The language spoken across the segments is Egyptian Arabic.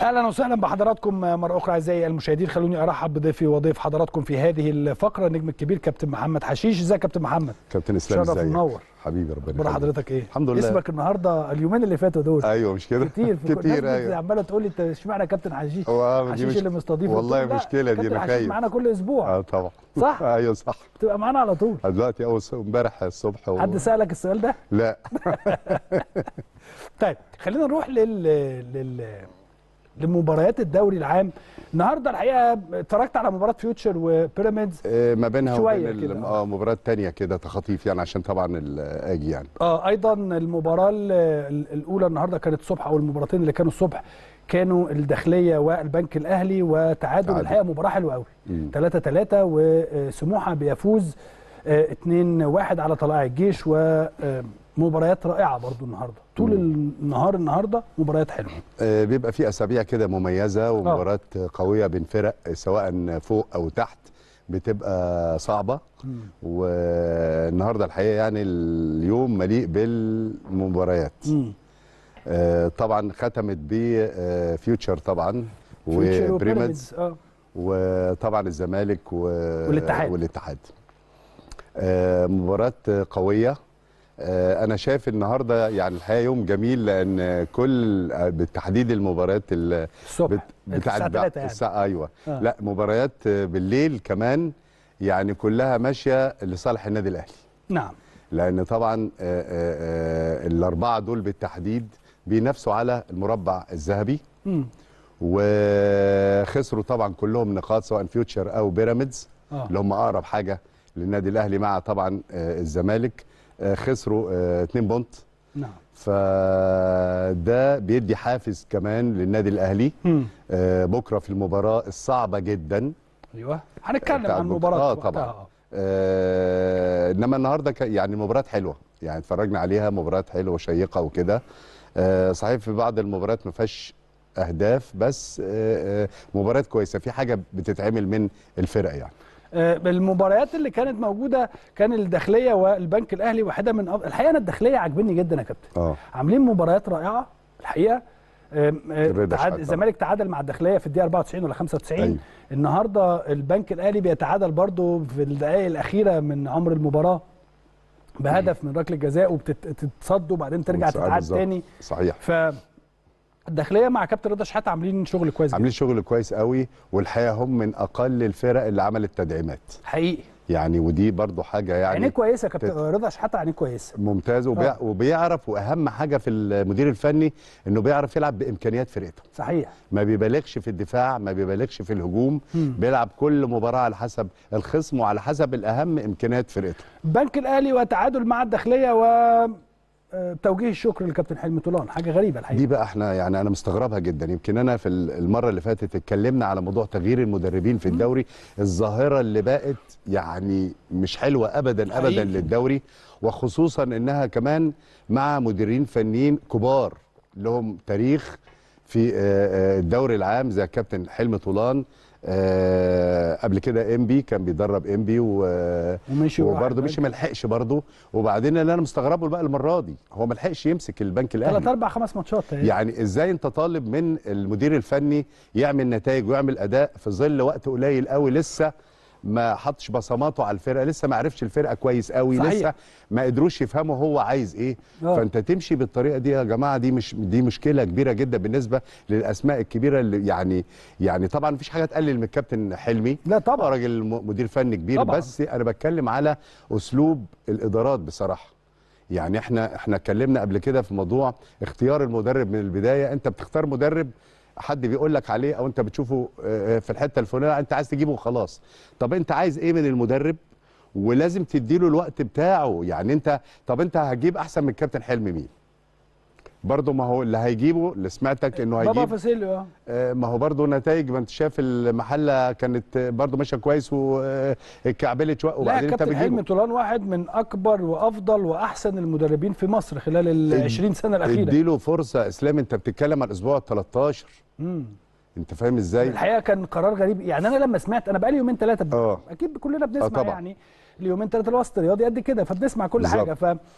اهلا وسهلا بحضراتكم مره اخرى اعزائي المشاهدين خلوني ارحب بضيفي وضيف حضراتكم في هذه الفقره النجم الكبير كابتن محمد حشيش ازيك يا كابتن محمد كابتن اسلام شرف ازيك منور. حبيبي ربنا اخبار يخليك. حضرتك ايه الحمد لله اسمك النهارده اليومين اللي فاتوا دول ايوه مش كده كتير في كل كتير الناس ايوه عماله تقول لي انت اشمعنى كابتن حشيش هو آه، دي حشيش مش اللي مستضيفه والله قلت له لا، مشكله دي كابتن انا حشيش خايف معانا كل اسبوع اه طبعا صح ايوه صح تبقى معانا على طول دلوقتي اول س- امبارح الصبح و... حد سالك السؤال ده لا طيب خلينا نروح لل لل لمباريات الدوري العام النهارده الحقيقه اتفرجت على مباراه فيوتشر وبيراميدز آه، ما بينها شوية وبين كده، ال- آه. اه مباراه تانية كده تخاطيف يعني عشان طبعا ال- اجي يعني اه ايضا المباراه ال- ال- الاولى النهارده كانت الصبح او المباراتين اللي كانوا الصبح كانوا الداخليه والبنك الاهلي وتعادل تعادل. الحقيقه مباراه حلوه قوي مم. 3 3 وسموحه بيفوز 2 1 على طلائع الجيش ومباريات رائعه برضو النهارده طول النهار النهارده مباريات حلوه آه، بيبقى في اسابيع كده مميزه ومباراه قويه بين فرق سواء فوق او تحت بتبقى صعبه والنهارده الحقيقه يعني اليوم مليء بالمباريات مم. آه، طبعا ختمت بفيوتشر طبعا فيوتشر وبريمدز اه وطبعا الزمالك و... والاتحاد. والاتحاد آه، مباراة قوية آه، أنا شايف النهاردة يعني الحقيقة يوم جميل لأن كل آه، بالتحديد المباريات ال- الصبح بت- الساعه 3 يعني الساعة أيوة آه. لا مباريات آه، بالليل كمان يعني كلها ماشية لصالح النادي الأهلي نعم لان طبعا آه، آه، آه، الاربعه دول بالتحديد بينافسوا على المربع الذهبي مم. وخسروا طبعا كلهم نقاط سواء فيوتشر او بيراميدز اه اللي هم اقرب حاجه للنادي الاهلي مع طبعا آه، الزمالك آه، خسروا 2 بونت نعم فده بيدي حافز كمان للنادي الاهلي مم. آه، بكره في المباراه الصعبه جدا ايوه هنتكلم بتاع عن البطولة. المباراه آه، وقتها. طبعاً. آه، انما النهارده ك- يعني مباراه حلوه يعني اتفرجنا عليها مباراه حلوه وشيقه وكده آه، صحيح في بعض المباريات ما فيهاش اهداف بس آه، آه، مباريات كويسه في حاجه بتتعمل من الفرق يعني آه، المباريات اللي كانت موجوده كان الداخليه والبنك الاهلي واحده من أف... الحقيقه انا الداخليه عاجبني جدا يا كابتن اه عاملين مباريات رائعه الحقيقه آم، آه، الرضا تعاد... شحات الزمالك تعادل مع الداخليه في الدقيقه 94 ولا 95 أيوة. النهارده البنك الاهلي بيتعادل برضو في الدقائق الاخيره من عمر المباراه بهدف من ركله جزاء وبتتصد وبعدين ترجع وتساعد تتعاد بالظبط. تاني صحيح ف الداخليه مع كابتن رضا شحاته عاملين شغل كويس جدا عاملين شغل كويس قوي والحقيقه هم من اقل الفرق اللي عملت تدعيمات حقيقي يعني ودي برضو حاجه عينيه يعني كويسه يا كابتن تت- رضا شحاته عينيه كويسه ممتاز وبيع آه. وبيعرف واهم حاجه في المدير الفني انه بيعرف يلعب بامكانيات فرقته صحيح ما بيبالغش في الدفاع ما بيبالغش في الهجوم مم. بيلعب كل مباراه على حسب الخصم وعلى حسب الاهم امكانيات فرقته البنك الاهلي وتعادل مع الداخليه و آه، توجيه الشكر للكابتن حلمي طولان حاجه غريبه الحقيقه دي بقى احنا يعني انا مستغربها جدا يمكن انا في المره اللي فاتت اتكلمنا على موضوع تغيير المدربين في الدوري الظاهره اللي بقت يعني مش حلوه ابدا ابدا حقيقي. للدوري وخصوصا انها كمان مع مديرين فنيين كبار لهم تاريخ في آه، آه، الدوري العام زي كابتن حلمي طولان آه، قبل كده انبي كان بيدرب انبي و ومشي وراح وبرضه البنك. مشي ما لحقش برضه وبعدين اللي انا مستغربه بقى المره دي هو ما لحقش يمسك البنك الاهلي ثلاث اربع خمس ماتشات تقريبا. يعني ازاي انت طالب من المدير الفني يعمل نتائج ويعمل اداء في ظل وقت قليل قوي لسه ما حطش بصماته على الفرقه لسه ما عرفش الفرقه كويس قوي صحيح. لسه ما قدروش يفهموا هو عايز ايه آه. فانت تمشي بالطريقه دي يا جماعه دي مش دي مشكله كبيره جدا بالنسبه للاسماء الكبيره اللي يعني يعني طبعا مفيش حاجه تقلل من الكابتن حلمي لا هو طبعا راجل م- مدير فني كبير طبعاً. بس انا بتكلم على اسلوب الادارات بصراحه يعني احنا احنا اتكلمنا قبل كده في موضوع اختيار المدرب من البدايه انت بتختار مدرب حد بيقول لك عليه او انت بتشوفه آه، في الحته الفلانيه انت عايز تجيبه وخلاص طب انت عايز ايه من المدرب ولازم تديله الوقت بتاعه يعني انت طب انت هتجيب احسن من كابتن حلمي مين برضه ما هو اللي هيجيبه اللي سمعتك انه بابا هيجيب فاسيليو آه. آه، ما هو برضه نتائج ما انت شايف المحله كانت برضه ماشيه كويس واتكعبلت شويه لا وبعدين انت كابتن حلمي بتجيبه طولان واحد من اكبر وافضل واحسن المدربين في مصر خلال ال اد- 20 سنه الاخيره اديله فرصه اسلام انت بتتكلم عن الاسبوع ال 13 مم. انت فاهم ازاي الحقيقه كان قرار غريب يعني انا لما سمعت انا بقالي يومين ثلاثه اه اكيد كلنا بنسمع طبعا. يعني اليومين ثلاثه الوسط الرياضي قد كده فبنسمع كل بالظبط. حاجه ف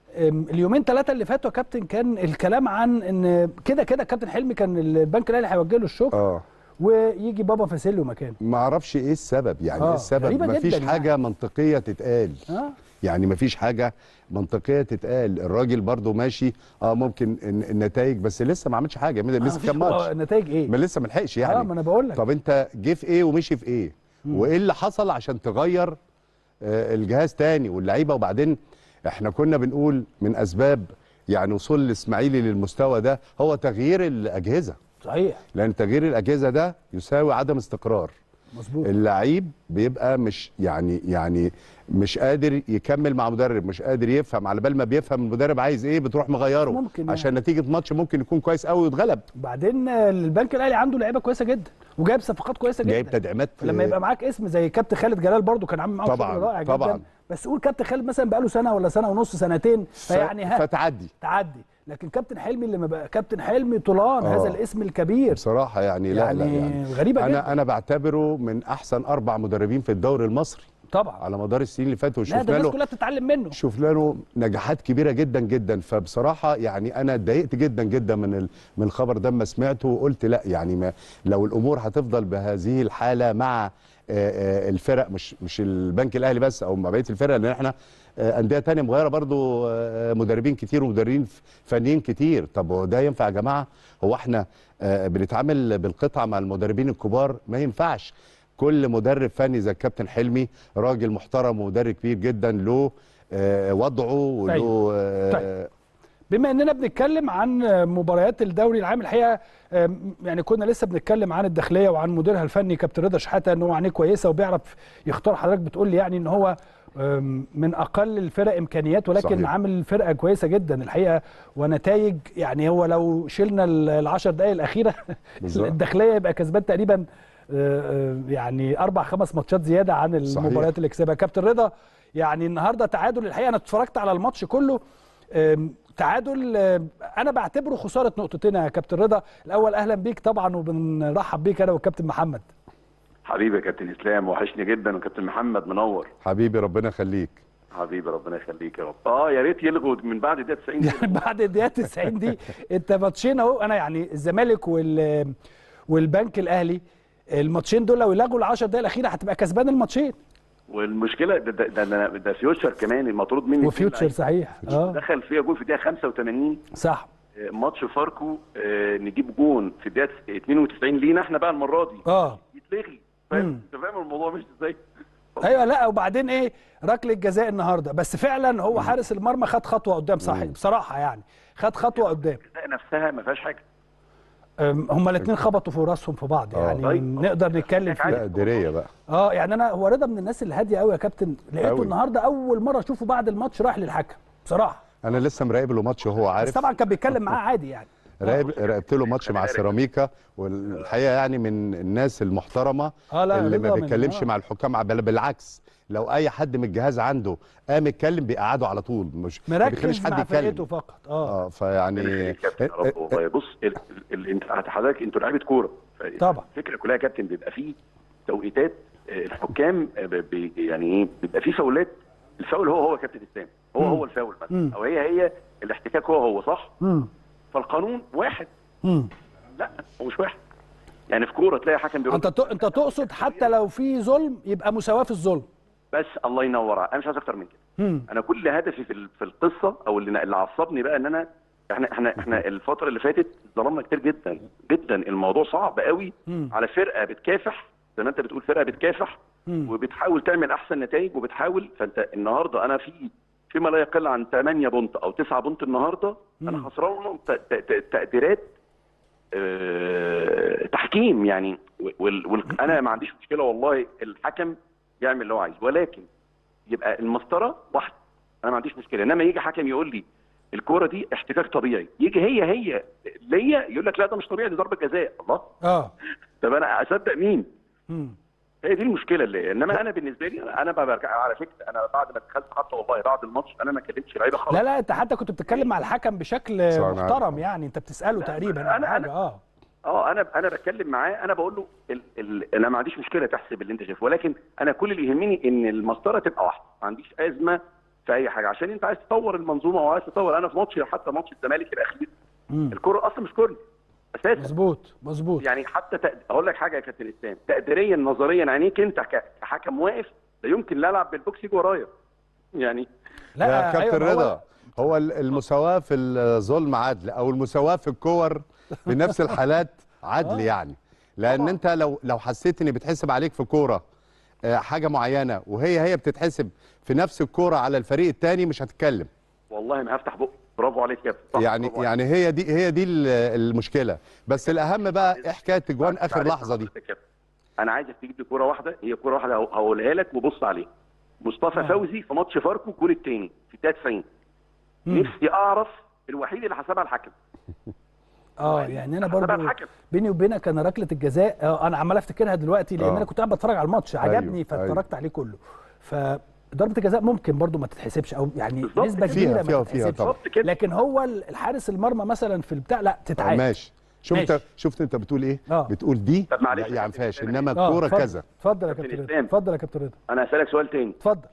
أم، اليومين ثلاثه اللي فاتوا يا كابتن كان الكلام عن ان كده كده كابتن حلمي كان البنك الاهلي هيوجه له الشكر اه ويجي بابا فاسيليو مكانه ما اعرفش ايه السبب يعني آه، ايه السبب غريبة ما فيش جداً حاجه منطقيه تتقال اه يعني ما فيش حاجه منطقيه تتقال الراجل برضو ماشي اه ممكن الن- النتائج بس لسه ما عملش حاجه لسه كام ماتش النتائج ايه؟ ما لسه ما لحقش يعني اه ما انا بقول لك طب انت جه في ايه ومشي في ايه وايه اللي حصل عشان تغير آه، الجهاز تاني واللعيبه وبعدين احنا كنا بنقول من اسباب يعني وصول الاسماعيلي للمستوى ده هو تغيير الاجهزه صحيح لان تغيير الاجهزه ده يساوي عدم استقرار مظبوط اللعيب بيبقى مش يعني يعني مش قادر يكمل مع مدرب مش قادر يفهم على بال ما بيفهم المدرب عايز ايه بتروح مغيره ممكن يعني. عشان نتيجه ماتش ممكن يكون كويس قوي ويتغلب وبعدين آه، البنك الاهلي عنده لعيبه كويسه جدا وجايب صفقات كويسه جدا جايب تدعيمات لما يبقى معاك اسم زي كابتن خالد جلال برضو كان عامل معاهم طبعاً، شغل رائع طبعاً. جدا بس قول كابتن خالد مثلا بقاله سنه ولا سنه ونص سنتين فيعني ها فتعدي تعدي لكن كابتن حلمي اللي ما بقى كابتن حلمي طولان آه. هذا الاسم الكبير بصراحه يعني لا يعني, لا يعني غريبه انا جدا انا بعتبره من احسن اربع مدربين في الدوري المصري طبعا على مدار السنين اللي فاتوا لا ده شفنا الناس له كلها بتتعلم منه شفنا له نجاحات كبيره جدا جدا فبصراحه يعني انا اتضايقت جدا جدا من ال- من الخبر ده لما سمعته وقلت لا يعني ما لو الامور هتفضل بهذه الحاله مع آه، آه، الفرق مش مش البنك الاهلي بس او مع بقيه الفرق لان احنا آه، انديه تانية مغيره برضو آه، مدربين كتير ومدربين ف- فنيين كتير طب هو ده ينفع يا جماعه هو احنا آه، بنتعامل بالقطعه مع المدربين الكبار ما ينفعش كل مدرب فني زي الكابتن حلمي راجل محترم ومدرب كبير جدا له آه، وضعه وله أيوة. آه، طيب. بما اننا بنتكلم عن مباريات الدوري العام الحقيقه آم، يعني كنا لسه بنتكلم عن الداخليه وعن مديرها الفني كابتن رضا شحاته ان هو عينيه كويسه وبيعرف يختار حضرتك بتقول لي يعني ان هو آم، من اقل الفرق امكانيات ولكن صحيح. عامل فرقه كويسه جدا الحقيقه ونتائج يعني هو لو شلنا ال- العشر دقائق الاخيره بالظبط. الداخليه يبقى كسبان تقريبا آه، آه، يعني اربع خمس ماتشات زياده عن صحيح. المباريات اللي كسبها كابتن رضا يعني النهارده تعادل الحقيقه انا اتفرجت على الماتش كله آم، تعادل آم، انا بعتبره خساره نقطتين يا كابتن رضا الاول اهلا بيك طبعا وبنرحب بيك انا والكابتن محمد حبيبي يا كابتن اسلام وحشني جدا وكابتن محمد منور حبيبي ربنا يخليك حبيبي ربنا يخليك يا رب اه يا ريت يلغوا من بعد دقيقه 90 دي. يعني بعد الدقيقه 90 دي انت ماتشين اهو انا يعني الزمالك وال والبنك الاهلي الماتشين دول لو يلغوا ال 10 دقائق الاخيره هتبقى كسبان الماتشين والمشكله ده ده, ده, ده فيوتشر كمان المطرود مني وفيوتشر صحيح اه دخل فيها جول في الدقيقه 85 صح آه، ماتش فاركو آه، نجيب جون في الدقيقه 92 لينا احنا بقى المره دي اه يتلغي مم. فاهم انت فاهم الموضوع مش ازاي ايوه لا وبعدين ايه ركله جزاء النهارده بس فعلا هو حارس المرمى خد خطوه قدام صح بصراحه يعني خد خطوه قدام الجزاء نفسها ما فيهاش حاجه أم، هما الاثنين خبطوا في راسهم في بعض آه. يعني طيب. نقدر نتكلم فيه لا قدريه بقى اه يعني انا هو رضا من الناس الهاديه قوي يا كابتن لقيته أوي. النهارده اول مره اشوفه بعد الماتش راح للحكم بصراحه انا لسه مراقب له ماتش وهو بس عارف طبعا كان بيتكلم معاه عادي يعني راقب راقبت له ماتش مع سيراميكا والحقيقه يعني من الناس المحترمه آه، لا، اللي ما رضا من- بيتكلمش آه. مع الحكام بل بالعكس لو اي حد من الجهاز عنده قام يتكلم بيقعده على طول مش ما مركز بيخليش مع حد فرقته يتكلم فقط اه اه فيعني ربنا يخليك يا كابتن يا رب والله بص ال- ال- انت حضرتك انتوا لعيبه كوره ف- طبعا. الفكره كلها يا كابتن بيبقى فيه توقيتات آه، الحكام آه، ب- بي- يعني ايه بيبقى فيه فاولات الفاول هو هو كابتن اسلام هو مم. هو الفاول مم. مثلا او هي هي الاحتكاك هو هو صح امم فالقانون واحد امم لا هو مش واحد يعني في كوره تلاقي حكم بيرد انت ت- انت تقصد حتى لو في ظلم يبقى مساواه في الظلم بس الله ينور انا مش عايز اكتر من كده امم انا كل هدفي في ال- في القصه او اللي اللي عصبني بقى ان انا احنا احنا احنا الفتره اللي فاتت ظلمنا كتير جدا جدا الموضوع صعب قوي مم. على فرقه بتكافح زي ما انت بتقول فرقه بتكافح مم. وبتحاول تعمل احسن نتائج وبتحاول فانت النهارده انا في فيما لا يقل عن 8 بونت او 9 بونت النهارده انا مم. خسرانهم ت- ت- ت- تقديرات آه، تحكيم يعني وال... وال... انا ما عنديش مشكله والله الحكم يعمل اللي هو عايزه ولكن يبقى المسطره واحده انا ما عنديش مشكله انما يجي حكم يقول لي الكوره دي احتكاك طبيعي يجي هي هي ليا يقول لك لا ده مش طبيعي دي ضربه جزاء الله اه طب انا اصدق مين امم هي دي المشكله اللي انما انا بالنسبه لي انا بقى برجع على فكره انا بعد ما دخلت حتى والله بعد الماتش انا ما كلمتش لعيبه خالص لا لا انت حتى كنت بتتكلم مع الحكم بشكل صح، أنا محترم عارف. يعني انت بتساله تقريبا أنا- عن أنا- حاجه اه اه انا انا بتكلم معاه انا بقول له ال ال انا ما عنديش مشكله تحسب اللي انت شايفه ولكن انا كل اللي يهمني ان المسطره تبقى واحده ما عنديش ازمه في اي حاجه عشان انت عايز تطور المنظومه وعايز تطور انا في ماتش حتى ماتش الزمالك الاخير مم. الكوره اصلا مش كورنر اساسا مظبوط مظبوط يعني حتى تق... اقول لك حاجه يا كابتن اسلام تقديريا نظريا عينيك انت ك- كحكم واقف لا يمكن لا العب بالبوكس يجي ورايا يعني يا كابتن أيوة، ما هو- رضا هو ال- المساواه في الظلم عدل او المساواه في الكور في نفس الحالات عدل يعني لان طبعا. انت لو لو حسيت ان بتحسب عليك في كوره آه، حاجه معينه وهي هي بتتحسب في نفس الكوره على الفريق الثاني مش هتتكلم والله ما هفتح بقي برافو عليك يا كابتن صح، يعني برافو عليك. يعني هي دي هي دي ال- المشكله بس الاهم بقى إيه حكايه اجوان اخر معلش لحظه دي حضرتك يا كابتن. انا عايزك تجيب لي كوره واحده هي كوره واحده هقو- هقولها لك وبص عليها مصطفى آه. فوزي في ماتش فاركو الجول الثاني في 93 مم. نفسي اعرف الوحيد اللي حسبها الحكم اه يعني انا حسبها برضو الحكم بيني وبينك انا ركله الجزاء آه، انا عمال افتكرها دلوقتي لان آه. انا كنت قاعد بتفرج على الماتش عجبني أيوه، فاتفرجت عليه كله فضربه الجزاء ممكن برضو ما تتحسبش او يعني بالظبط نسبه كده. كبيره فيها- فيها- ما فيها تتحسبش طبعا. بالظبط كده لكن هو الحارس المرمى مثلا في البتاع لا آه، تتعاد ماشي شوف انت ماشي. شفت انت بتقول ايه آه. بتقول دي طب معلش لا يا يعني كابتن فيهاش إسلام، انما آه، الكوره اتفضل. كذا اتفضل يا كابتن كابتن رضا إسلام. اتفضل يا كابتن رضا انا هسالك سؤال تاني اتفضل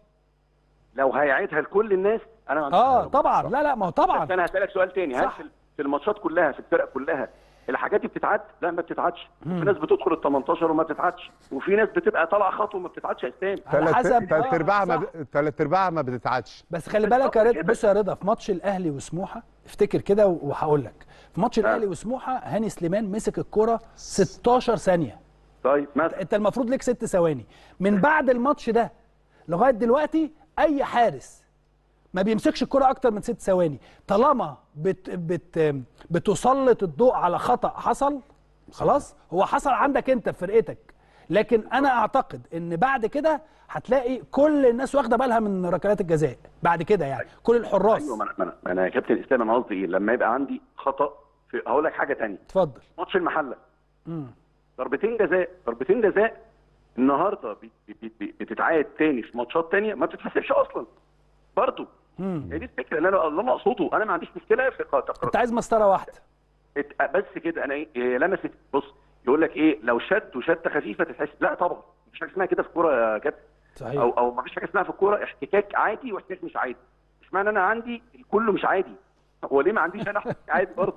لو هيعيدها لكل الناس انا ما عنديش اه مشكلة. طبعا لا لا ما هو طبعا بس انا هسالك سؤال تاني هل صح. في- في الماتشات كلها في الفرق كلها الحاجات دي بتتعد؟ لا ما بتتعدش في ناس بتدخل ال 18 وما بتتعدش وفي ناس بتبقى طالعه خطوه وما بتتعدش يا اسلام على حسب ثلاث آه، ارباعها ما صح. ب- تلات ارباعها ما بتتعادش بس خلي بالك يا بالظبط رضا كده. بص يا رضا في ماتش الاهلي وسموحه افتكر كده وهقول لك في ماتش الاهلي وسموحه هاني سليمان مسك الكرة 16 ثانيه طيب مثلا انت المفروض ليك ست ثواني من بعد الماتش ده لغايه دلوقتي اي حارس ما بيمسكش الكرة اكتر من ست ثواني طالما بت بت بتسلط الضوء على خطأ حصل خلاص هو حصل عندك انت في فرقتك لكن انا اعتقد ان بعد كده هتلاقي كل الناس واخده بالها من ركلات الجزاء بعد كده يعني كل الحراس ايوه ما انا- ما انا- ما انا يا كابتن اسلام انا قصدي ايه لما يبقى عندي خطا في هقول لك حاجه تانية اتفضل ماتش المحله مم. ضربتين جزاء ضربتين جزاء النهارده بت- بت- بت- بتتعاد تاني في ماتشات تانية ما بتتحسبش اصلا برضه مم. هي دي الفكره ان انا اللي انا اقصده انا ما عنديش مشكله في قا- انت عايز مسطره واحده ات- بس كده انا ايه إيه، لمست بص يقول لك ايه لو شد وشده خفيفه تتحسب لا طبعا مفيش حاجه اسمها كده في الكوره يا كابتن صحيح او او مفيش حاجه اسمها في الكوره احتكاك عادي واحتكاك مش عادي مش معنى انا عندي كله مش عادي هو ليه ما عنديش انا احتكاك عادي برضه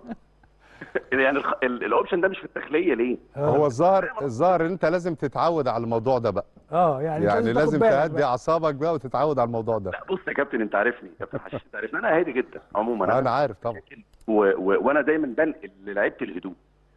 يعني الخ- ال- الاوبشن ده مش في الداخليه ليه هو الظاهر الظاهر ان انت لازم تتعود على الموضوع ده بقى اه يعني, مش يعني تاخد لازم بالك تهدي بقى. اعصابك بقى وتتعود على الموضوع ده لا بص يا كابتن انت عارفني كابتن حشيش انت عارفني انا هادي جدا عموما انا عارف طبعا و... و... وانا دايما بنقل للعيبه الهدوء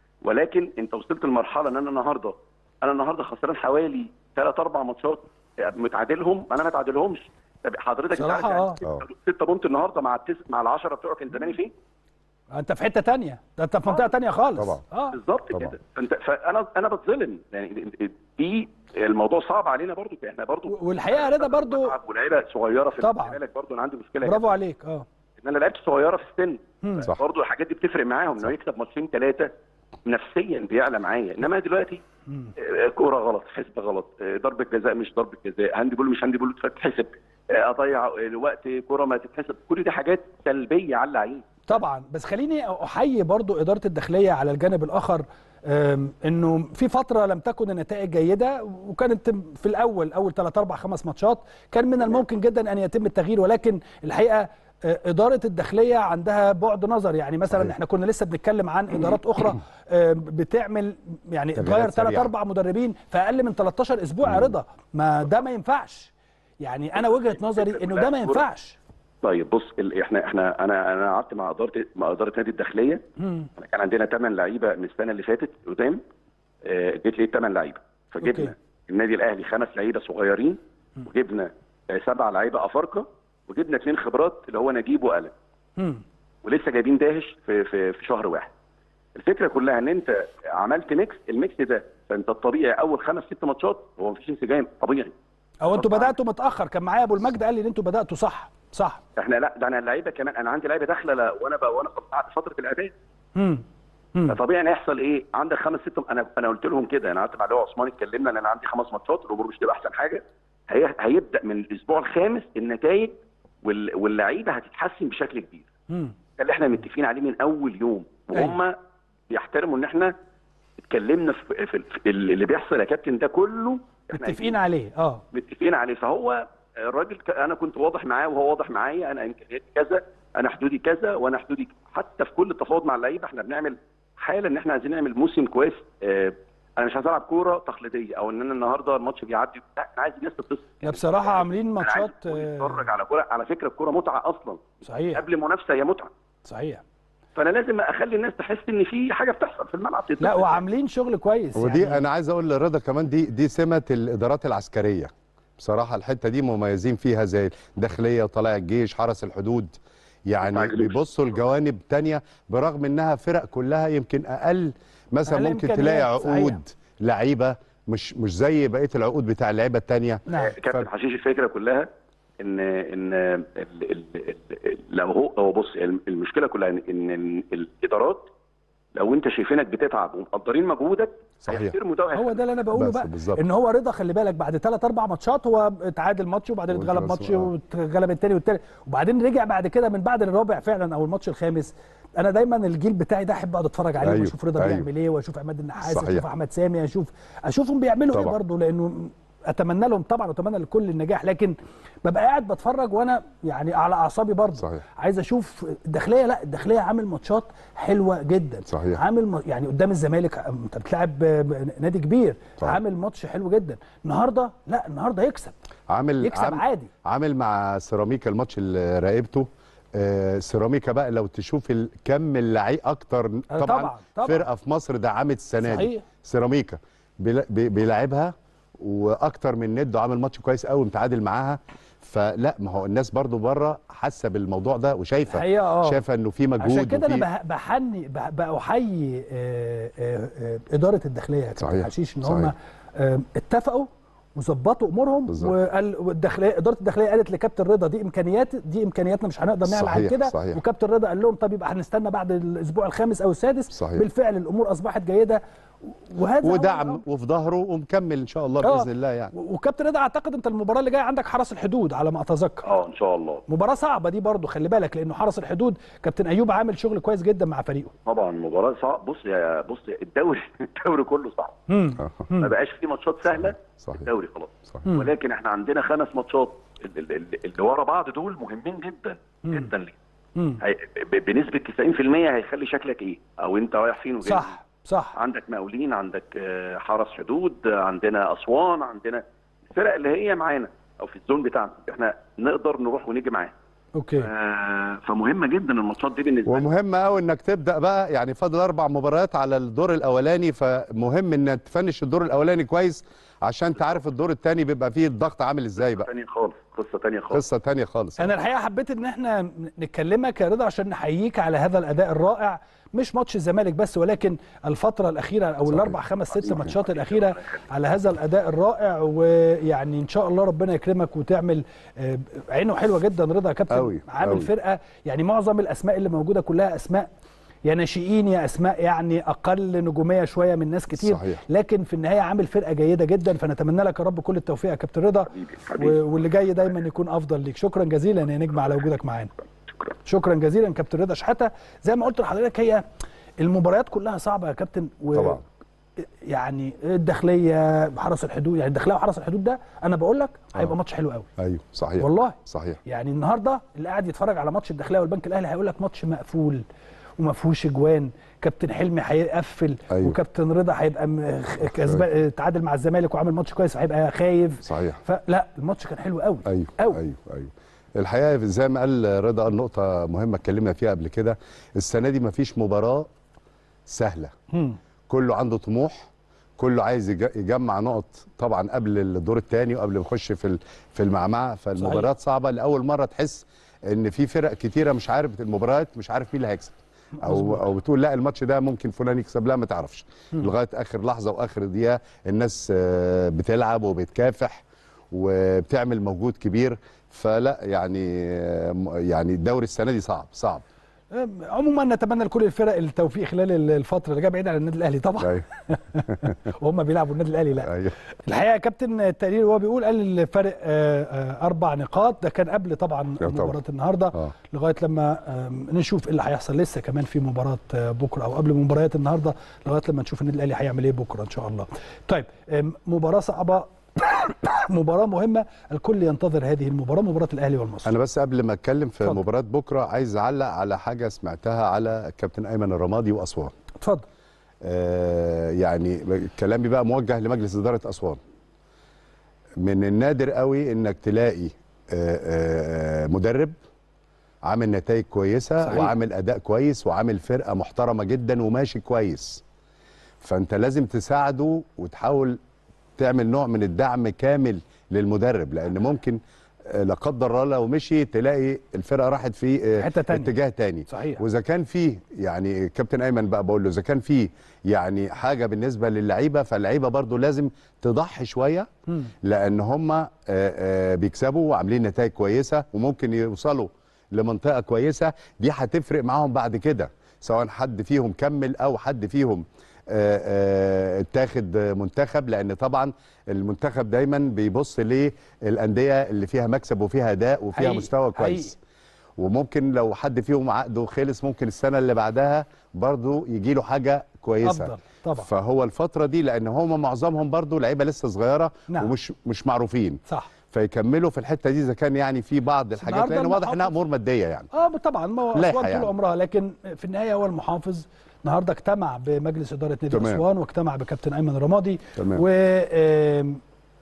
ولكن انت وصلت لمرحله ان انا النهارده انا النهارده خسران حوالي ثلاث اربع ماتشات متعادلهم انا ما اتعادلهمش طب حضرتك انت بصراحة عارف اه. يعني ستة بونت النهارده مع التس... مع العشرة بتوعك كان زماني فين؟ انت في حته تانية ده انت في منطقه تانية خالص طبعا. اه بالظبط طبعا. كده فانت فانا انا بتظلم يعني دي الموضوع صعب علينا برضو احنا برضو والحقيقه يا رضا برضو ولعيبه صغيره في طبعا. خلي بالك برضو انا عندي مشكله برافو عليك اه ان انا لعبت صغيره في السن مم. صح. برضه الحاجات دي بتفرق معاهم انه يكسب ماتشين ثلاثه نفسيا بيعلى معايا انما دلوقتي آه، كوره غلط حسب غلط آه، ضربه جزاء مش ضربه جزاء هاندي بول مش هاندي بول تتحسب آه، اضيع الوقت كوره ما تتحسب كل دي حاجات سلبيه على اللعيب طبعا بس خليني احيي برضو اداره الداخليه على الجانب الاخر أم، انه في فتره لم تكن النتائج جيده وكانت في الاول اول 3 4 5 ماتشات كان من الممكن جدا ان يتم التغيير ولكن الحقيقه آه، اداره الداخليه عندها بعد نظر يعني مثلا صحيح. احنا كنا لسه بنتكلم عن ادارات اخرى آه، بتعمل يعني تغييرات تغير ثلاث سريعة. اربع مدربين في اقل من 13 اسبوع يا رضا ما ده ما ينفعش يعني انا وجهه نظري انه ده ما ينفعش طيب بص ال- احنا احنا انا انا قعدت مع اداره مع اداره نادي الداخليه مم. احنا كان عندنا ثمان لعيبه من السنه اللي فاتت قدام آه، جيت لي ثمان لعيبه أوكي. فجبنا النادي الاهلي خمس لعيبه صغيرين وجبنا آه، سبع لعيبه افارقه وجبنا اثنين خبرات اللي هو نجيب وقلم مم. ولسه جايبين داهش في في في شهر واحد الفكره كلها ان انت عملت ميكس الميكس ده فانت الطبيعي اول خمس ست ماتشات هو مفيش انسجام طبيعي او انتوا طبعاً. بداتوا متاخر كان معايا ابو المجد قال لي ان انتوا بداتوا صح صح احنا لا ده انا اللعيبه كمان انا عندي لعيبه داخله لا- وانا بقى وانا بعد فتره الاعداد امم امم فطبيعي ان يحصل ايه عندك خمس ست انا انا قلت لهم كده انا قعدت مع لؤي عثمان اتكلمنا ان انا عندي خمس ماتشات الامور مش تبقى احسن حاجه هي هيبدا من الاسبوع الخامس النتائج وال- واللعيبه هتتحسن بشكل كبير امم ده اللي احنا متفقين عليه من اول يوم وهم بيحترموا ان احنا اتكلمنا في, في, في اللي بيحصل يا كابتن ده كله احنا متفقين عليه اه متفقين عليه فهو الراجل ك- انا كنت واضح معاه وهو واضح معايا انا امكانياتي كذا انا حدودي كذا وانا حدودي حتى في كل التفاوض مع اللعيبه احنا بنعمل حاله ان احنا عايزين نعمل موسم كويس آه، انا مش عايز العب كوره تقليديه او ان انا النهارده الماتش بيعدي لا انا عايز الناس تتصل لا بصراحه عاملين أنا عايز ماتشات الكل آه، يتفرج على كوره على فكره الكوره متعه اصلا صحيح قبل منافسه هي متعه صحيح فانا لازم اخلي الناس تحس ان في حاجه بتحصل في الملعب لا تتصل. وعاملين شغل كويس ودي يعني انا عايز اقول لرضا كمان دي دي سمه الادارات العسكريه بصراحه الحته دي مميزين فيها زي الداخليه وطلائع الجيش حرس الحدود يعني طلائع الجيش. بيبصوا لجوانب تانية برغم انها فرق كلها يمكن اقل مثلا أقل ممكن إمكانيات، تلاقي صحيح. عقود لعيبه مش مش زي بقيه العقود بتاع اللعيبه التانية نعم كابتن حشيش الفكره كلها ان ان ال ال ال لو هو هو بص المشكله كلها ان ان الادارات لو انت شايفينك بتتعب ومقدرين مجهودك صحيح. هيحترموا ده هو ده اللي انا بقوله بس بقى بالظبط. ان هو رضا خلي بالك بعد ثلاث اربع ماتشات هو اتعادل ماتش وبعدين وانت اتغلب بس- ماتش آه. واتغلب التاني والتالت وبعدين رجع بعد كده من بعد الرابع فعلا او الماتش الخامس انا دايما الجيل بتاعي ده احب اقعد اتفرج عليه أيوه، واشوف رضا أيوه. بيعمل ايه واشوف عماد النحاس صحيح. واشوف احمد سامي اشوف اشوفهم بيعملوا ايه طبعا. برضه لانه اتمنى لهم طبعا واتمنى لكل النجاح لكن ببقى قاعد بتفرج وانا يعني على اعصابي برضه صحيح. عايز اشوف الداخليه لا الداخليه عامل ماتشات حلوه جدا صحيح. عامل م- يعني قدام الزمالك انت بتلعب ب- نادي كبير طبعا. عامل ماتش حلو جدا النهارده لا النهارده يكسب عامل يكسب عام- عادي. عامل مع سيراميكا الماتش اللي راقبته آه سيراميكا بقى لو تشوف ال- كم اللعيب اكتر طبعا, طبعاً، طبعاً. فرقه في مصر دعمت السنه دي صحيح. سيراميكا بيلا- بي- بيلعبها واكتر من ند وعامل ماتش كويس قوي متعادل معاها فلا ما هو الناس برضو بره حاسه بالموضوع ده وشايفه الحقيقة آه. شايفه انه في مجهود عشان كده وفي- انا بح- بحني بح- بحيي آه، آه، آه، اداره الداخليه يا كابتن صحيح، حشيش ان صحيح. هم آه، اتفقوا وظبطوا امورهم بالظبط. وقال والداخليه اداره الداخليه قالت لكابتن رضا دي امكانيات دي امكانياتنا مش هنقدر نعمل عن صحيح، كده صحيح. وكابتن رضا قال لهم طب يبقى هنستنى بعد الاسبوع الخامس او السادس صحيح. بالفعل الامور اصبحت جيده وهذا هو ودعم الأمر. وفي ظهره ومكمل ان شاء الله آه. باذن الله يعني و- وكابتن رضا اعتقد انت المباراه اللي جايه عندك حرس الحدود على ما اتذكر اه ان شاء الله مباراه صعبه دي برضو خلي بالك لانه حرس الحدود كابتن ايوب عامل شغل كويس جدا مع فريقه طبعا مباراه صعب بص يا بص الدوري الدوري كله صعب مم. ما بقاش في ماتشات سهله صحيح. الدوري خلاص صحيح. ولكن احنا عندنا خمس ماتشات ال- ال- ال- اللي ورا بعض دول مهمين جدا جدا ليه مم. هي- ب- بنسبه 90% هيخلي شكلك ايه او انت رايح فين وجاي صح صح عندك مقاولين عندك آه، حرس حدود آه، عندنا اسوان عندنا الفرق اللي هي معانا او في الزون بتاعنا احنا نقدر نروح ونيجي معاها اوكي آه، فمهمه جدا الماتشات دي بالنسبه لنا ومهم قوي انك تبدا بقى يعني فاضل اربع مباريات على الدور الاولاني فمهم انك تفنش الدور الاولاني كويس عشان تعرف الدور الثاني بيبقى فيه الضغط عامل ازاي بقى تانية خالص قصه تانية خالص قصه تانية خالص انا الحقيقه حبيت ان احنا نكلمك يا رضا عشان نحييك على هذا الاداء الرائع مش ماتش الزمالك بس ولكن الفتره الاخيره او صحيح. الاربع خمس ست صحيح. ماتشات الاخيره على هذا الاداء الرائع ويعني ان شاء الله ربنا يكرمك وتعمل آه، عينه حلوه جدا رضا يا كابتن أوي، عامل أوي. فرقه يعني معظم الاسماء اللي موجوده كلها اسماء يا ناشئين يا اسماء يعني اقل نجوميه شويه من ناس كتير صحيح. لكن في النهايه عامل فرقه جيده جدا فنتمنى لك يا رب كل التوفيق يا كابتن رضا حبيبي حبيبي و- واللي جاي دايما يكون افضل ليك شكرا جزيلا يا نجم على وجودك معانا شكرا شكرا جزيلا كابتن رضا شحاته زي ما قلت لحضرتك هي المباريات كلها صعبه يا كابتن و طبعا. يعني الداخليه حرس الحدود يعني الداخليه وحرس الحدود ده انا بقول لك هيبقى آه. ماتش حلو قوي ايوه صحيح والله صحيح يعني النهارده اللي قاعد يتفرج على ماتش الداخليه والبنك الاهلي هيقول لك ماتش مقفول وما فيهوش اجوان كابتن حلمي هيقفل أيوه. وكابتن رضا هيبقى م- خ- كسبان تعادل مع الزمالك وعامل ماتش كويس هيبقى خايف صحيح فلا الماتش كان حلو قوي ايوه قوي ايوه ايوه الحقيقه زي ما قال رضا النقطه مهمه اتكلمنا فيها قبل كده السنه دي مفيش مباراه سهله مم. كله عنده طموح كله عايز يج- يجمع نقط طبعا قبل الدور الثاني وقبل ما يخش في ال- في المعمعه فالمباريات صعبه لاول مره تحس ان في فرق كتيره مش عارف المباريات مش عارف مين اللي هيكسب او او بتقول لا الماتش ده ممكن فلان يكسب لا ما تعرفش لغايه اخر لحظه واخر دقيقه الناس آه، بتلعب وبتكافح وبتعمل مجهود كبير فلا يعني آه، م- يعني الدوري السنه دي صعب صعب عموما نتمنى لكل الفرق التوفيق خلال الفتره اللي جايه بعيد عن النادي الاهلي طبعا ايوه وهم بيلعبوا النادي الاهلي لا ايوه الحقيقه يا كابتن التقرير وهو بيقول قال الفرق آه، آه، اربع نقاط ده كان قبل طبعا طبعاً. مباراه النهارده آه. لغايه لما آم، نشوف ايه اللي هيحصل لسه كمان في مباراه آه، بكره او قبل مباريات النهارده لغايه لما نشوف النادي الاهلي هيعمل ايه بكره ان شاء الله. طيب آم، مباراه صعبه مباراه مهمه الكل ينتظر هذه المباراه مباراه الاهلي والمصري انا بس قبل ما اتكلم في اتفضل. مباراه بكره عايز اعلق على حاجه سمعتها على الكابتن ايمن الرمادي واسوان اتفضل آه يعني كلامي بقى موجه لمجلس اداره اسوان من النادر قوي انك تلاقي آه آه مدرب عامل نتائج كويسه صحيح. وعامل اداء كويس وعامل فرقه محترمه جدا وماشي كويس فانت لازم تساعده وتحاول تعمل نوع من الدعم كامل للمدرب لان ممكن آه، لا قدر الله لو مشي تلاقي الفرقه راحت في آه، حتة تانية. اتجاه تاني صحيح. واذا كان فيه يعني كابتن ايمن بقى بقول له اذا كان فيه يعني حاجه بالنسبه للعيبه فاللعيبه برضو لازم تضحي شويه مم. لان هم بيكسبوا وعاملين نتائج كويسه وممكن يوصلوا لمنطقه كويسه دي هتفرق معاهم بعد كده سواء حد فيهم كمل او حد فيهم آه، آه، اتاخد منتخب لان طبعا المنتخب دايما بيبص للانديه اللي فيها مكسب وفيها اداء وفيها حقيقي، مستوى كويس وممكن لو حد فيهم عقده خلص ممكن السنه اللي بعدها برضو يجي له حاجه كويسه افضل طبعا فهو الفتره دي لان هم معظمهم برضو لعيبه لسه صغيره نعم. ومش مش معروفين صح فيكملوا في الحته دي اذا كان يعني في بعض الحاجات النهاردة لان واضح انها المحافظ- امور ماديه يعني اه طبعا ما هو لايحة اسوان طول يعني. عمرها لكن في النهايه هو المحافظ النهارده اجتمع بمجلس اداره نادي تمام. اسوان واجتمع بكابتن ايمن الرمادي تمام. و آم،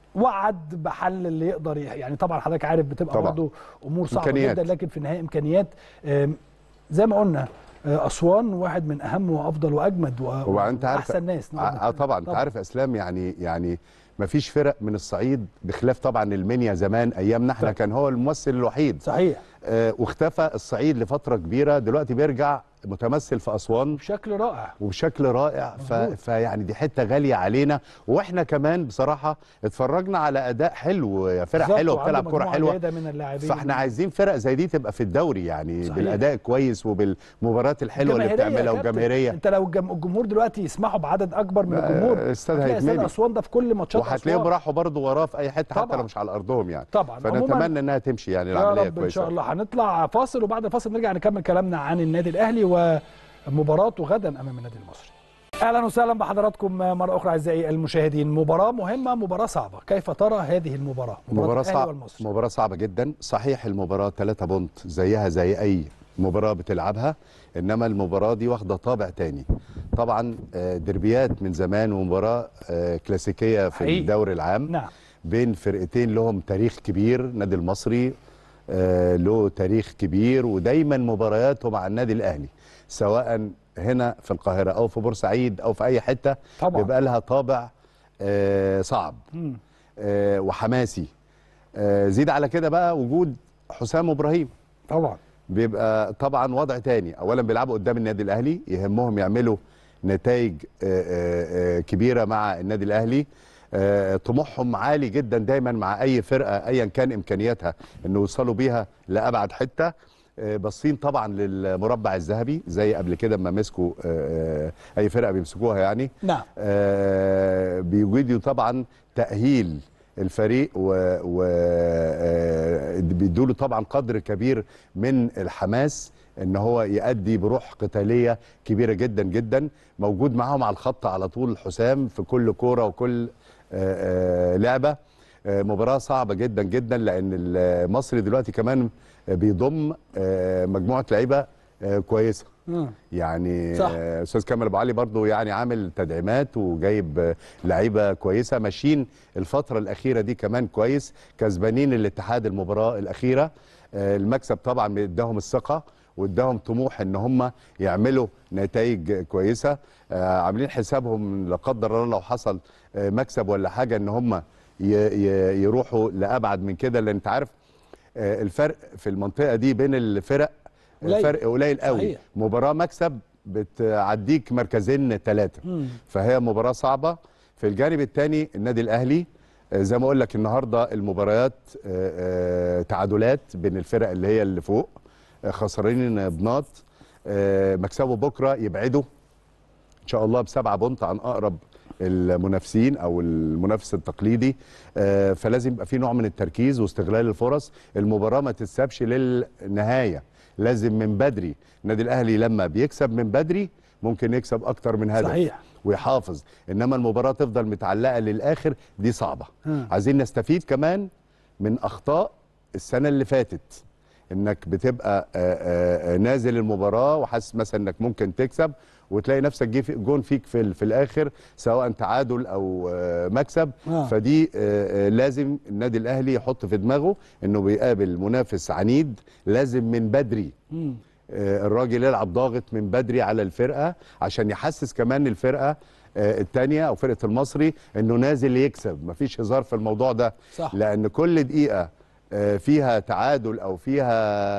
وعد بحل اللي يقدر يح- يعني طبعا حضرتك عارف بتبقى طبعا. برضه امور صعبه إمكانيات. جدا لكن في النهايه امكانيات آم، زي ما قلنا آه، اسوان واحد من اهم وافضل واجمد و- هو انت عارف واحسن ناس نقدر اه نتكلم. طبعا انت عارف اسلام يعني يعني ما فيش فرق من الصعيد بخلاف طبعا المنيا زمان ايامنا احنا طيب. كان هو الممثل الوحيد صحيح آه واختفى الصعيد لفتره كبيره دلوقتي بيرجع متمثل في اسوان بشكل رائع وبشكل رائع ف... مظبوط. فيعني دي حته غاليه علينا واحنا كمان بصراحه اتفرجنا على اداء حلو يا فرق بالظبط، حلوه وعنده بتلعب كره مجموعة حلوه جيدة من اللاعبين فاحنا عايزين فرق زي دي تبقى في الدوري يعني صحيح. بالاداء كويس وبالمباريات الحلوه اللي جماهيرية يا بتعملها كابتن. وجماهيريه انت لو الجم- الجمهور دلوقتي يسمحوا بعدد اكبر من لا، الجمهور استاد هتلاقي استاد هيتملي. اسوان ده في كل ماتشات وهتلاقيهم أسوان. راحوا برضه وراه في اي حته حتى طبعاً. لو مش على ارضهم يعني طبعا فنتمنى انها تمشي يعني يا العمليه رب كويسه ان شاء الله هنطلع فاصل وبعد الفاصل نرجع نكمل كلامنا عن النادي الاهلي ومباراته غدا امام النادي المصري اهلا وسهلا بحضراتكم مره اخرى اعزائي المشاهدين مباراه مهمه مباراه صعبه كيف ترى هذه المباراه مباراة الأهلي صعبة والمصري مباراة صعبة جدا صحيح المباراة 3 بونت زيها زي أي مباراة بتلعبها إنما المباراة دي واخدة طابع تاني طبعا آه، دربيات من زمان ومباراة آه، كلاسيكية في حقيقي. الدوري العام نعم بين فرقتين لهم تاريخ كبير النادي المصري آه، له تاريخ كبير ودايما مبارياته مع النادي الأهلي سواء هنا في القاهرة أو في بورسعيد أو في أي حتة طبعا بيبقى لها طابع آه، صعب مم. آه، وحماسي آه، زيد على كده بقى وجود حسام ابراهيم طبعا بيبقى طبعا وضع تاني اولا بيلعبوا قدام النادي الاهلي يهمهم يعملوا نتائج آه، آه، آه، كبيره مع النادي الاهلي آه، طموحهم عالي جدا دايما مع اي فرقه ايا كان امكانياتها انه يوصلوا بيها لابعد حته آه، باصين طبعا للمربع الذهبي زي قبل كده ما مسكوا آه، آه، اي فرقه بيمسكوها يعني نعم آه، بيوجدوا طبعا تأهيل الفريق و, و آه، بيدوا له طبعا قدر كبير من الحماس ان هو يأدي بروح قتاليه كبيره جدا جدا موجود معاهم على الخط على طول حسام في كل كوره وكل آه، آه، لعبه آه، مباراه صعبه جدا جدا لان المصري دلوقتي كمان بيضم آه، مجموعه لعيبه آه، كويسه مم. يعني صح. آه، استاذ كامل ابو علي برضو يعني عامل تدعيمات وجايب آه، لعيبه كويسه ماشيين الفتره الاخيره دي كمان كويس كسبانين الاتحاد المباراه الاخيره آه، المكسب طبعا اداهم الثقه واداهم طموح ان هم يعملوا نتائج كويسه آه، عاملين حسابهم لا قدر الله لو حصل آه، مكسب ولا حاجه ان هم ي- ي- يروحوا لابعد من كده لان انت عارف آه، الفرق في المنطقه دي بين الفرق قليل. فرق قليل قوي صحيح. مباراه مكسب بتعديك مركزين ثلاثه مم. فهي مباراه صعبه في الجانب الثاني النادي الاهلي آه، زي ما اقول لك النهارده المباريات آه، آه، تعادلات بين الفرق اللي هي اللي فوق آه، خسرانين بناط آه، مكسبه بكره يبعدوا ان شاء الله بسبعه بونت عن اقرب المنافسين او المنافس التقليدي آه، فلازم يبقى في نوع من التركيز واستغلال الفرص المباراه ما تتسابش للنهايه لازم من بدري النادي الاهلي لما بيكسب من بدري ممكن يكسب اكتر من هدف صحيح ويحافظ انما المباراه تفضل متعلقه للاخر دي صعبه مم. عايزين نستفيد كمان من اخطاء السنه اللي فاتت انك بتبقى آه، آه، آه، نازل المباراه وحاسس مثلا انك ممكن تكسب وتلاقي نفسك جه في- جون فيك في ال- في الاخر سواء تعادل او آه، مكسب آه. فدي آه، آه، لازم النادي الاهلي يحط في دماغه انه بيقابل منافس عنيد لازم من بدري مم. آه، الراجل يلعب ضاغط من بدري على الفرقه عشان يحسس كمان الفرقه آه، التانية او فرقه المصري انه نازل يكسب مفيش هزار في الموضوع ده صح. لان كل دقيقه آه، فيها تعادل او فيها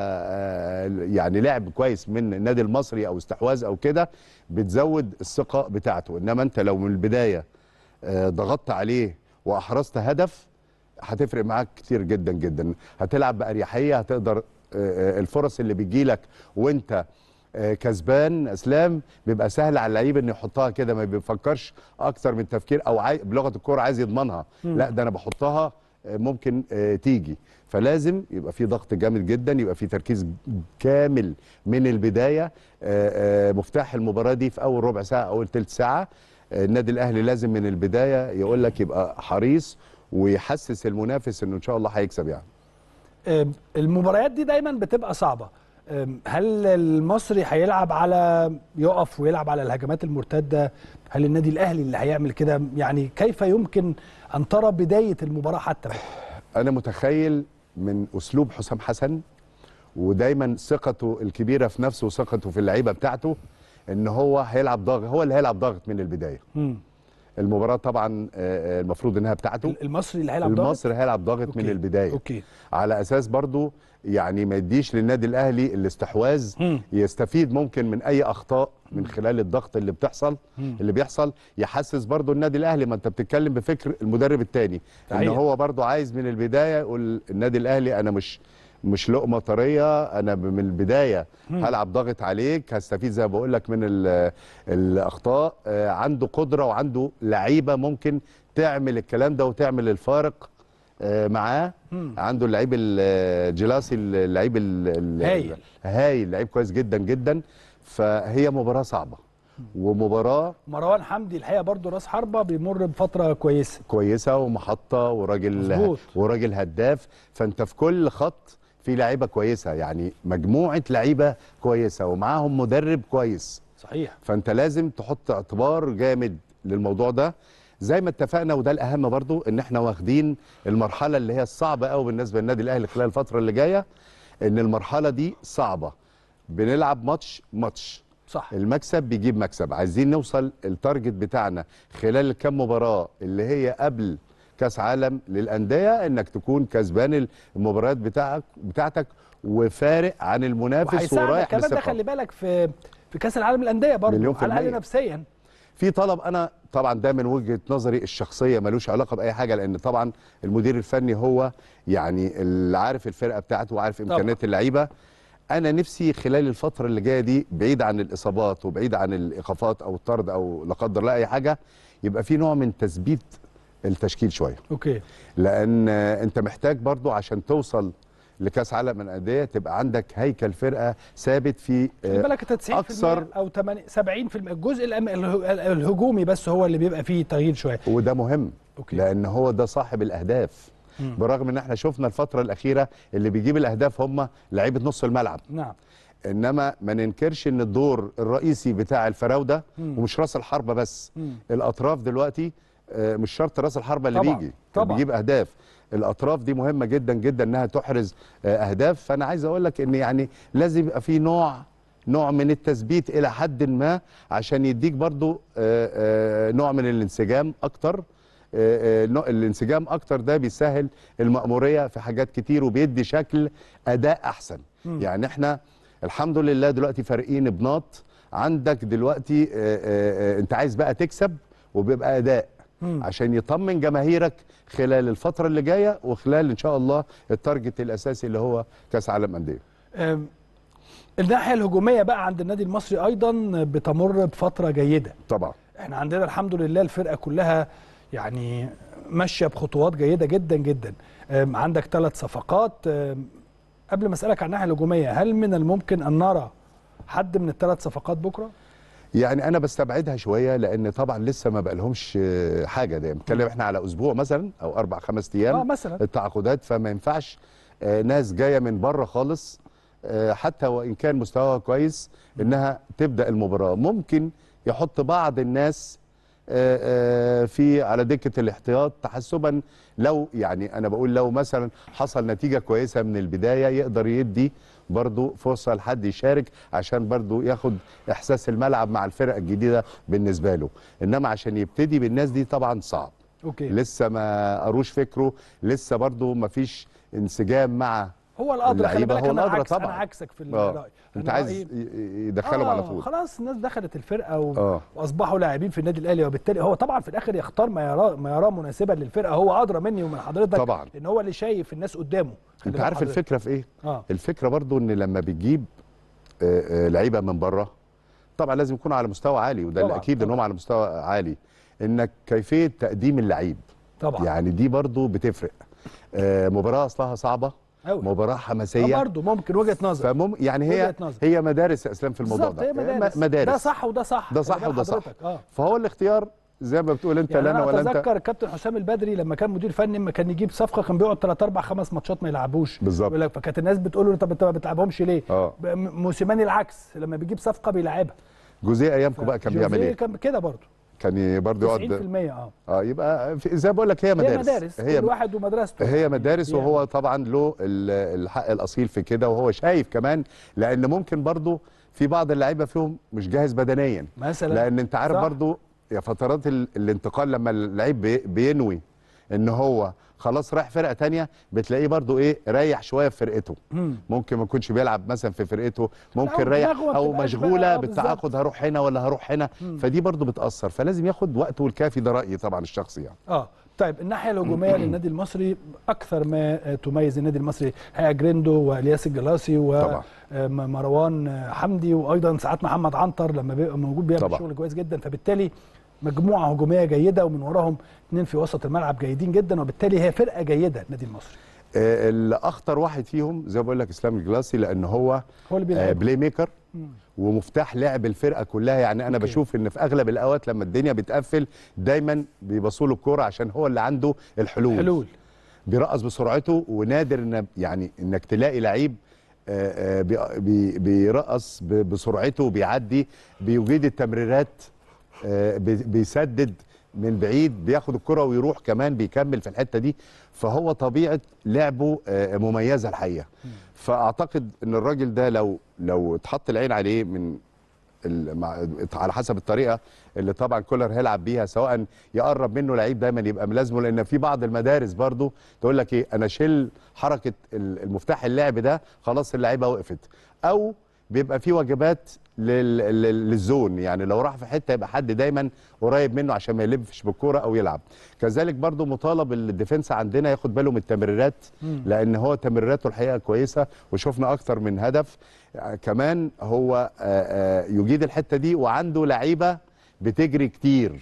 آه، يعني لعب كويس من النادي المصري او استحواذ او كده بتزود الثقه بتاعته انما انت لو من البدايه آه، ضغطت عليه واحرزت هدف هتفرق معاك كتير جدا جدا هتلعب باريحيه هتقدر آه، آه، الفرص اللي بتجيلك وانت آه، كسبان اسلام بيبقى سهل على اللعيب انه يحطها كده ما بيفكرش اكتر من تفكير او عاي... بلغه الكوره عايز يضمنها لا ده انا بحطها آه، ممكن آه، تيجي فلازم يبقى في ضغط جامد جدا يبقى في تركيز كامل من البدايه آه، آه، مفتاح المباراه دي في اول ربع ساعه اول ثلث ساعه آه، النادي الاهلي لازم من البدايه يقول لك يبقى حريص ويحسس المنافس انه ان شاء الله هيكسب يعني آم، المباريات دي دايما بتبقى صعبه آم، هل المصري هيلعب على يقف ويلعب على الهجمات المرتده هل النادي الاهلي اللي هيعمل كده يعني كيف يمكن ان ترى بدايه المباراه حتى انا متخيل من اسلوب حسام حسن ودايما ثقته الكبيره في نفسه وثقته في اللعيبه بتاعته ان هو هيلعب ضاغط هو اللي هيلعب ضاغط من البدايه مم. المباراه طبعا آه، آه، المفروض انها بتاعته المصري اللي هيلعب ضاغط؟ المصري هيلعب ضاغط من أوكي. البدايه اوكي على اساس برضو يعني ما يديش للنادي الاهلي الاستحواذ مم. يستفيد ممكن من اي اخطاء من خلال الضغط اللي بتحصل مم. اللي بيحصل يحسس برضو النادي الاهلي ما انت بتتكلم بفكر المدرب الثاني ان صحيح. هو برضو عايز من البدايه يقول النادي الاهلي انا مش مش لقمه طريه انا ب- من البدايه هلعب ضاغط عليك هستفيد زي ما بقول لك من ال- الاخطاء آه، عنده قدره وعنده لعيبه ممكن تعمل الكلام ده وتعمل الفارق آه، معاه مم. عنده اللعيب الجلاسي اللعيب ال- ال- هايل. هايل لعيب كويس جدا جدا فهي مباراه صعبه ومباراه مروان حمدي الحقيقه برضو راس حربه بيمر بفتره كويسه كويسه ومحطه وراجل مظبوط. وراجل هداف فانت في كل خط في لعيبه كويسه يعني مجموعه لعيبه كويسه ومعاهم مدرب كويس صحيح فانت لازم تحط اعتبار جامد للموضوع ده زي ما اتفقنا وده الاهم برضو ان احنا واخدين المرحله اللي هي الصعبه قوي بالنسبه للنادي الاهلي خلال الفتره اللي جايه ان المرحله دي صعبه بنلعب ماتش ماتش صح المكسب بيجيب مكسب عايزين نوصل التارجت بتاعنا خلال الكام مباراه اللي هي قبل كاس عالم للانديه انك تكون كسبان المباريات بتاعك بتاعتك وفارق عن المنافس وهيساعدك ورايح كمان ده للثقه خلي بالك في في كاس العالم للانديه برضو مليون في على الاقل المية. نفسيا في طلب انا طبعا ده من وجهه نظري الشخصيه ملوش علاقه باي حاجه لان طبعا المدير الفني هو يعني اللي عارف الفرقه بتاعته وعارف امكانيات اللعيبه انا نفسي خلال الفتره اللي جايه دي بعيد عن الاصابات وبعيد عن الايقافات او الطرد او لا قدر الله اي حاجه يبقى في نوع من تثبيت التشكيل شويه اوكي لان آه، انت محتاج برضو عشان توصل لكاس عالم من الانديه تبقى عندك هيكل فرقه ثابت في خلي آه، بالك انت 90% أكثر- او 80 70% الجزء الأم- اله- الهجومي بس هو اللي بيبقى فيه تغيير شويه وده مهم أوكي. لان هو ده صاحب الاهداف مم. برغم ان احنا شفنا الفتره الاخيره اللي بيجيب الاهداف هم لعيبه نص الملعب نعم انما ما ننكرش ان الدور الرئيسي بتاع الفراوده مم. ومش راس الحربه بس مم. الاطراف دلوقتي آه، مش شرط راس الحربه اللي طبعاً، بيجي طبعاً. بيجيب اهداف الاطراف دي مهمه جدا جدا انها تحرز آه، اهداف فانا عايز اقول لك ان يعني لازم يبقى في نوع نوع من التثبيت الى حد ما عشان يديك برضو آه، آه، نوع من الانسجام اكتر آه، آه، نوع- الانسجام اكتر ده بيسهل المأمورية في حاجات كتير وبيدي شكل اداء احسن مم. يعني احنا الحمد لله دلوقتي فارقين بناط عندك دلوقتي آه، آه، آه، انت عايز بقى تكسب وبيبقى اداء مم. عشان يطمن جماهيرك خلال الفترة اللي جاية وخلال ان شاء الله التارجت الاساسي اللي هو كاس عالم انديه أم، الناحيه الهجوميه بقى عند النادي المصري ايضا بتمر بفتره جيده طبعا احنا عندنا الحمد لله الفرقه كلها يعني ماشيه بخطوات جيده جدا جدا أم، عندك ثلاث صفقات أم، قبل ما اسالك عن الناحيه الهجوميه هل من الممكن ان نرى حد من الثلاث صفقات بكره يعني انا بستبعدها شويه لان طبعا لسه ما بقالهمش آه، حاجه ده بنتكلم احنا على اسبوع مثلا او اربع خمس ايام اه مثلا التعاقدات فما ينفعش آه، ناس جايه من بره خالص آه، حتى وان كان مستواها كويس انها تبدا المباراه ممكن يحط بعض الناس آه، آه، في على دكه الاحتياط تحسبا لو يعني انا بقول لو مثلا حصل نتيجه كويسه من البدايه يقدر يدي برضو فرصه لحد يشارك عشان برضو ياخد احساس الملعب مع الفرق الجديده بالنسبه له انما عشان يبتدي بالناس دي طبعا صعب اوكي لسه ما قروش فكره لسه برضو ما فيش انسجام مع هو الادرى خلي اللعيبة بالك هو انا الأدرى عكس انا طبعا. عكسك في اه الراي انت أنا عايز رأيي- ي- يدخلهم على آه، طول خلاص الناس دخلت الفرقه و... اه واصبحوا لاعبين في النادي الاهلي وبالتالي هو طبعا في الاخر يختار ما يراه ما يراه مناسبا للفرقه هو ادرى مني ومن حضرتك طبعا. لان هو اللي شايف الناس قدامه خلي انت بال عارف حضرتك. الفكره في ايه اه الفكره برضو ان لما بتجيب آه، آه، لعيبه من بره طبعا لازم يكونوا على مستوى عالي وده طبعاً، الاكيد ان طبعاً. هم على مستوى عالي انك كيفيه تقديم اللعيب طبعا يعني دي برضو بتفرق آه، مباراه اصلها صعبه قوي مباراه حماسيه برضه ممكن وجهه نظر فمم يعني هي وجهة نظر. هي مدارس يا اسلام في الموضوع بالظبط، ده هي مدارس. م- مدارس ده صح وده صح ده خلي صح بال وده صح. حضرتك. اه فهو الاختيار زي ما بتقول انت يعني لا انا انا ولا انت اتذكر الكابتن حسام البدري لما كان مدير فني لما كان يجيب صفقه كان بيقعد 3 4 5 ماتشات ما يلعبوش بالظبط. يقول لك فكانت الناس بتقول له طب انت ما بتلعبهمش ليه؟ اه ب- م- موسيماني العكس لما بيجيب صفقه بيلعبها جوزيه ايامكم بقى كان بيعمل جوزيه ايه؟ كان كده برضه كان برضه 90% يقعد اه اه يبقى في- زي ما بقول لك هي هي مدارس مدارس كل واحد ومدرسته هي مدارس يعني. وهو طبعا له ال- الحق الاصيل في كده وهو شايف كمان لان ممكن برضه في بعض اللعيبه فيهم مش جاهز بدنيا مثلا لان انت عارف صح. برضه يا فترات ال- الانتقال لما اللعيب بي- بينوي ان هو خلاص رايح فرقه تانية بتلاقيه برضه ايه ريح شويه في فرقته مم. ممكن ما يكونش بيلعب مثلا في فرقته ممكن لا، ريح ودماغه ما او بتبقاش مشغوله بقى بالتعاقد هروح هنا ولا هروح هنا فدي برضه بتاثر فلازم ياخد وقته الكافي ده رايي طبعا الشخصي يعني اه طيب الناحيه الهجوميه للنادي المصري اكثر ما آه، تميز النادي المصري هي جريندو والياس الجلاسي طبعا. ومروان حمدي وايضا ساعات محمد عنتر لما بيبقى موجود بيعمل طبعا. شغل كويس جدا فبالتالي مجموعه هجوميه جيده ومن وراهم اثنين في وسط الملعب جيدين جدا وبالتالي هي فرقه جيده النادي المصري آه، الاخطر واحد فيهم زي ما بقول لك اسلام الجلاسي لان هو هو اللي آه، بيلعب بلاي ميكر مم. ومفتاح لعب الفرقه كلها يعني انا أوكي. بشوف ان في اغلب الاوقات لما الدنيا بتقفل دايما بيبصوا له الكوره عشان هو اللي عنده الحلول حلول بيرقص بسرعته ونادر ان يعني انك تلاقي لعيب آه، آه، بي- بي- بيرقص ب- بسرعته وبيعدي بيجيد التمريرات آه، بي- بيسدد من بعيد بياخد الكرة ويروح كمان بيكمل في الحتة دي فهو طبيعة لعبه آه، مميزة الحقيقة فأعتقد أن الراجل ده لو لو اتحط العين عليه من ال- مع- على حسب الطريقه اللي طبعا كولر هيلعب بيها سواء يقرب منه لعيب دايما يبقى ملازمه لان في بعض المدارس برضو تقول لك ايه انا شيل حركه ال- المفتاح اللعب ده خلاص اللعيبه وقفت او بيبقى في واجبات لل- لل- للزون يعني لو راح في حته يبقى حد دايما قريب منه عشان ما يلفش بالكوره او يلعب كذلك برضو مطالب الديفنس عندنا ياخد باله من التمريرات لان هو تمريراته الحقيقه كويسه وشفنا اكتر من هدف آه، كمان هو آه، آه، يجيد الحته دي وعنده لعيبه بتجري كتير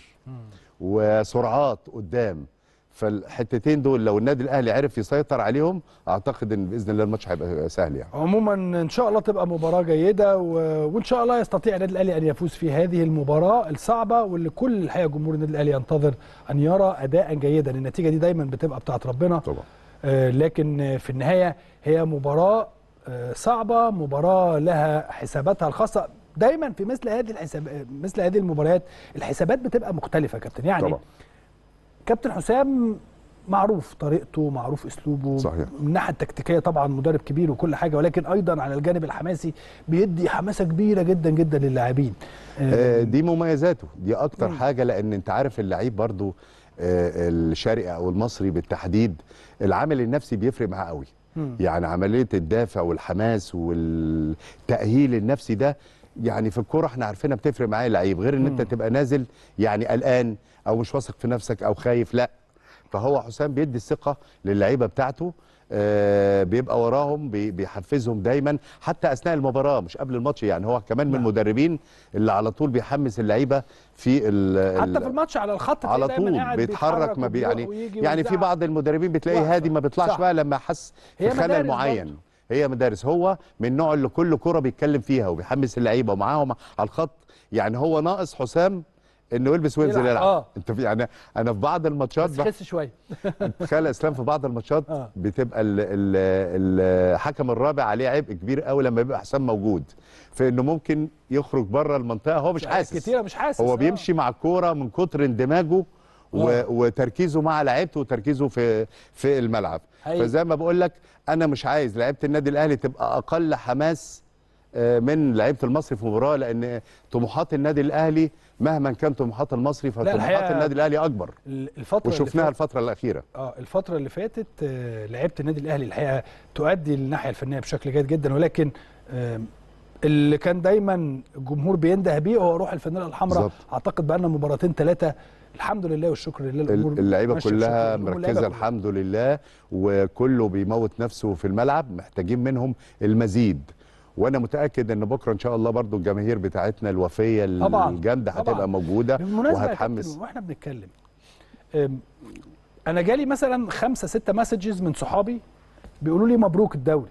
وسرعات قدام فالحتتين دول لو النادي الاهلي عرف يسيطر عليهم اعتقد ان باذن الله الماتش هيبقى سهل يعني عموما ان شاء الله تبقى مباراه جيده و... وان شاء الله يستطيع النادي الاهلي ان يفوز في هذه المباراه الصعبه واللي كل الحقيقه جمهور النادي الاهلي ينتظر ان يرى اداء جيدا النتيجه دي دايما بتبقى بتاعت ربنا طبعا آه، لكن آه، في النهايه هي مباراه آه، صعبه مباراه لها حساباتها الخاصه دايما في مثل هذه الحساب آه، مثل هذه المباريات الحسابات بتبقى مختلفه يا كابتن يعني طبعا كابتن حسام معروف طريقته معروف اسلوبه صحيح. من الناحيه التكتيكيه طبعا مدرب كبير وكل حاجه ولكن ايضا على الجانب الحماسي بيدي حماسه كبيره جدا جدا للاعبين آه، دي مميزاته دي اكتر مم. حاجه لان انت عارف اللعيب برضو آه، الشرقي او المصري بالتحديد العامل النفسي بيفرق معاه قوي مم. يعني عمليه الدافع والحماس والتاهيل النفسي ده يعني في الكوره احنا عارفينها بتفرق معايا لعيب غير ان انت مم. تبقى نازل يعني قلقان او مش واثق في نفسك او خايف لا فهو حسام بيدي الثقه للعيبه بتاعته آه بيبقى وراهم بي- بيحفزهم دايما حتى اثناء المباراه مش قبل الماتش يعني هو كمان من نعم. المدربين اللي على طول بيحمس اللعيبه في ال حتى ال- في الماتش على الخط تلاقيه على دايماً طول قاعد بيتحرك ما بي وبيروح يعني ويجي يعني في ويزعق. بعض المدربين بتلاقيه واقفة. هادي ما بيطلعش صح. بقى لما حس هي في خلل مدارس معين برضه. هي مدارس هو من النوع اللي كل كرة بيتكلم فيها وبيحمس اللعيبه ومعاهم على الخط يعني هو ناقص حسام انه يلبس وينزل يلعب. يلعب آه. انت في يعني انا في بعض الماتشات بس بح- خس شويه تخيل اسلام في بعض الماتشات آه. بتبقى ال- ال- الحكم الرابع عليه عبء كبير قوي لما يبقى حسام موجود في انه ممكن يخرج بره المنطقه هو مش حاسس كتيره مش حاسس هو آه. بيمشي مع الكوره من كتر اندماجه و... آه. وتركيزه مع لعيبته وتركيزه في في الملعب حقيقي. فزي ما بقول لك انا مش عايز لعيبه النادي الاهلي تبقى اقل حماس آه، من لعيبه المصري في مباراه لان طموحات النادي الاهلي مهما كان طموحات المصري فطموحات الحقيقة- النادي الاهلي اكبر الفتره اللي وشفناها فاتت- الفتره الاخيره اه الفترة اللي فاتت آه، لعيبة النادي الأهلي الحقيقة تؤدي الناحية الفنية بشكل جيد جدا ولكن آم، اللي كان دايما الجمهور بينده بيه هو روح الفانيلا الحمراء بالظبط. اعتقد بقى لنا مباراتين ثلاثة الحمد لله والشكر لله الامور اللعيبه ماشية كلها بشكل- اللعيبة مركزه كلها. الحمد لله وكله بيموت نفسه في الملعب محتاجين منهم المزيد وانا متاكد ان بكره ان شاء الله برضو الجماهير بتاعتنا الوفيه طبعاً، الجامده طبعاً. هتبقى موجوده بالمناسبة يا وهتحمس كابتن واحنا بنتكلم آم، انا جالي مثلا خمسة ستة مسجز من صحابي بيقولوا لي مبروك الدوري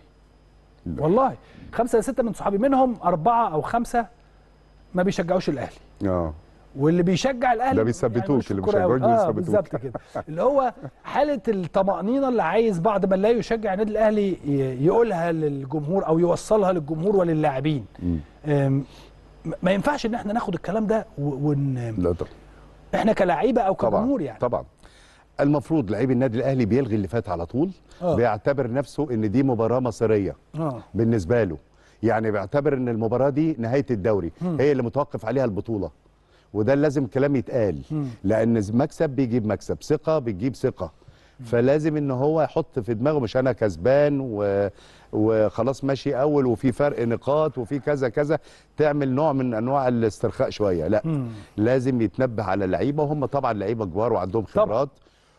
والله خمسة ستة من صحابي منهم أربعة أو خمسة ما بيشجعوش الأهلي اه واللي بيشجع الاهلي ده بيثبتوك، ملوش في اللي الكورة بيشجعوك أوي. اه بيثبتوك. بالظبط كده اللي هو حاله الطمانينه اللي عايز بعد ما لا يشجع النادي الاهلي ي- يقولها للجمهور او يوصلها للجمهور وللاعبين مم. أم، ما ينفعش ان احنا ناخد الكلام ده و- ون لا طبعا احنا كلاعيبه او طبعا كجمهور يعني طبعا المفروض لعيب النادي الاهلي بيلغي اللي فات على طول آه. بيعتبر نفسه ان دي مباراه مصيريه اه بالنسبه له يعني بيعتبر ان المباراه دي نهايه الدوري هي اللي متوقف عليها البطوله وده لازم كلام يتقال مم. لان مكسب بيجيب مكسب ثقه بتجيب ثقه فلازم ان هو يحط في دماغه مش انا كسبان و... وخلاص ماشي اول وفي فرق نقاط وفي كذا كذا تعمل نوع من انواع الاسترخاء شويه لا مم. لازم يتنبه على اللعيبه وهم طبعا لعيبه كبار وعندهم طبعاً. خبرات